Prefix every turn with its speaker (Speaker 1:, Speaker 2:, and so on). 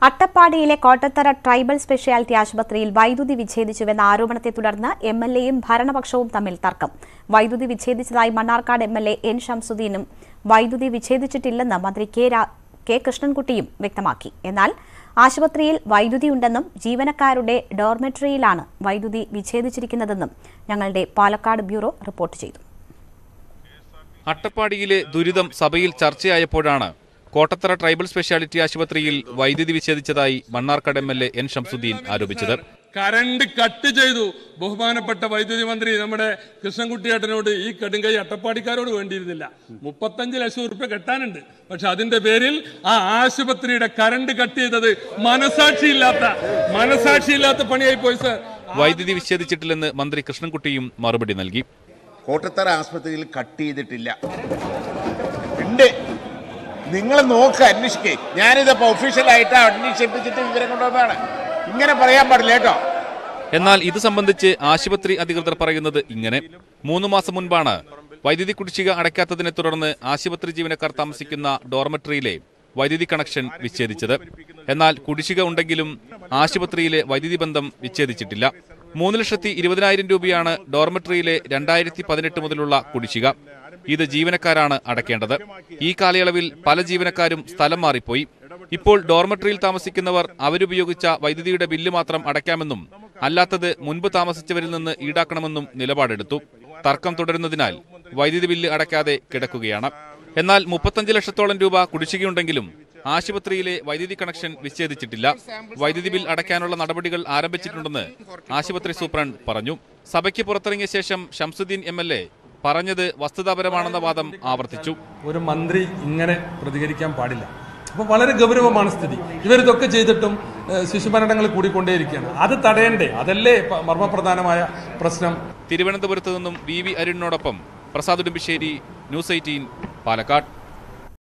Speaker 1: അട്ടപ്പാടിയിലെ Kottathara tribal speciality ആശുപത്രിയിൽ വൈദ്യുതി വിച്ഛേദിച്ചുവെന്ന ആരോപണത്തെ തുടർന്ന് എം എൽ എയും ഭരണപക്ഷവും തമ്മിൽ തർക്കം വൈദ്യുതി വിച്ഛേദിച്ചതായി Mannarkkad M L A N ഷംസുദ്ദീനും വൈദ്യുതി വിച്ഛേദിച്ചിട്ടില്ലെന്ന് മന്ത്രി കെ രാ- കെ കൃഷ്ണൻകുട്ടിയും വ്യക്തമാക്കി എന്നാൽ ആശുപത്രിയിൽ വൈദ്യുതിയുണ്ടെന്നും ജീവനക്കാരുടെ ഡോർമെട്രിയിലാണ് വൈദ്യുതി വിച്ഛേദിച്ചിരിക്കുന്നതെന്നും ഞങ്ങളുടെ പാലക്കാട് ബ്യൂറോ റിപ്പോർട്ട് ചെയ്തു
Speaker 2: അട്ടപ്പാടിയിലെ ദുരിതം സഭയിൽ ചർച്ചയായപ്പോഴാണ് കോട്ടത്തറ ട്രൈബൽ സ്പെഷ്യാലിറ്റി ആശുപത്രിയിൽ വൈദ്യുതി വിച്ഛേദിച്ചതായി Mannarkkad M L A N Shamsuddin ആരോപിച്ചത്
Speaker 3: കരണ്ട് കട്ട് ചെയ്തു ബഹുമാനപ്പെട്ട വൈദ്യുതി മന്ത്രി നമ്മുടെ കൃഷ്ണൻകുട്ടിയേട്ടനോട് ഈ കടുങ്കൈ അട്ടപ്പാടിക്കാരോട് വേണ്ടിയിരുന്നില്ല മുപ്പത്തഞ്ച് ലക്ഷം റുപ്യ കെട്ടാനുണ്ട് പക്ഷെ അതിന്റെ പേരിൽ ആ ആശുപത്രിയുടെ കരണ്ട് കട്ട് ചെയ്തത് മനസാക്ഷിയില്ലാത്ത മനസാക്ഷിയില്ലാത്ത പണിയായി പോയി സർ
Speaker 2: വൈദ്യുതി വിച്ഛേദിച്ചിട്ടില്ലെന്ന് മന്ത്രി കൃഷ്ണൻകുട്ടിയും മറുപടി നൽകി
Speaker 4: കോട്ടത്തറ ആസ്പത്രിയിൽ കട്ട് ചെയ്തിട്ടില്ല ഉണ്ട് നിങ്ങൾ നോക്ക് അന്വേഷിക്കേ ഞാനിതപ്പോൾ ഒഫീഷ്യലായിട്ട് അന്വേഷിപ്പിച്ചിട്ട് വിവരം കൊണ്ടുവന്നതാണ് ഇങ്ങനെ പറയാൻ പാടില്ല കേട്ടോ
Speaker 2: എന്നാൽ ഇത് സംബന്ധിച്ച് ആശുപത്രി അധികൃതർ പറയുന്നത് ഇങ്ങനെ മൂന്ന് മാസം മുൻപാണ് വൈദ്യുതി കുടിശ്ശിക അടയ്ക്കാത്തതിനെ തുടർന്ന് ആശുപത്രി ജീവനക്കാർ താമസിക്കുന്ന ഡോർമെട്രിയിലെ വൈദ്യുതി കണക്ഷൻ വിച്ഛേദിച്ചത് എന്നാൽ കുടിശ്ശിക ഉണ്ടെങ്കിലും ആശുപത്രിയിലെ വൈദ്യുതി ബന്ധം വിച്ഛേദിച്ചിട്ടില്ല മൂന്ന് ലക്ഷത്തി ഇരുപതിനായിരം രൂപയാണ് ഡോർമെട്രിയിലെ രണ്ടായിരത്തി പതിനെട്ട് മുതലുള്ള കുടിശ്ശിക ഇത് ജീവനക്കാരാണ് അടയ്ക്കേണ്ടത് ഈ കാലയളവിൽ പല ജീവനക്കാരും സ്ഥലം മാറിപ്പോയി ഇപ്പോൾ ഡോർമെട്രിയിൽ താമസിക്കുന്നവർ അവരുപയോഗിച്ച വൈദ്യുതിയുടെ ബില്ല് മാത്രം അടയ്ക്കാമെന്നും അല്ലാത്തത് മുൻപ് താമസിച്ചവരിൽ നിന്ന് ഈടാക്കണമെന്നും നിലപാടെടുത്തു തർക്കം തുടരുന്നതിനാൽ വൈദ്യുതി ബില്ല് അടയ്ക്കാതെ കിടക്കുകയാണ് എന്നാൽ മുപ്പത്തഞ്ച് ലക്ഷത്തോളം രൂപ കുടിശ്ശികയുണ്ടെങ്കിലും ആശുപത്രിയിലെ വൈദ്യുതി കണക്ഷൻ വിച്ഛേദിച്ചിട്ടില്ല വൈദ്യുതി ബിൽ അടയ്ക്കാനുള്ള നടപടികൾ ആരംഭിച്ചിട്ടുണ്ടെന്ന് ആശുപത്രി സൂപ്രണ്ട് പറഞ്ഞു സഭയ്ക്ക് പുറത്തിറങ്ങിയ ശേഷം ഷംസുദ്ദീൻ എം എൽ എ പറഞ്ഞത് വസ്തുതാപരമാണെന്ന വാദം ആവർത്തിച്ചു
Speaker 3: ഒരു മന്ത്രി ഇങ്ങനെ പ്രതികരിക്കാൻ പാടില്ല അപ്പോൾ വളരെ ഗൗരവമാണ് സ്ഥിതി ഇവരിതൊക്കെ ചെയ്തിട്ടും ഏഹ്, ശിശുമരണങ്ങൾ കൂടിക്കൊണ്ടേയിരിക്കുകയാണ് അത് തടയണ്ടേ അതല്ലേ പ- മർമ്മപ്രധാനമായ പ്രശ്നം
Speaker 2: തിരുവനന്തപുരത്ത് നിന്നും വി വി അരുണിനോടൊപ്പം പ്രസാദ് ഉടുമ്പിശ്ശേരി ന്യൂസ് എയ്റ്റീൻ പാലക്കാട്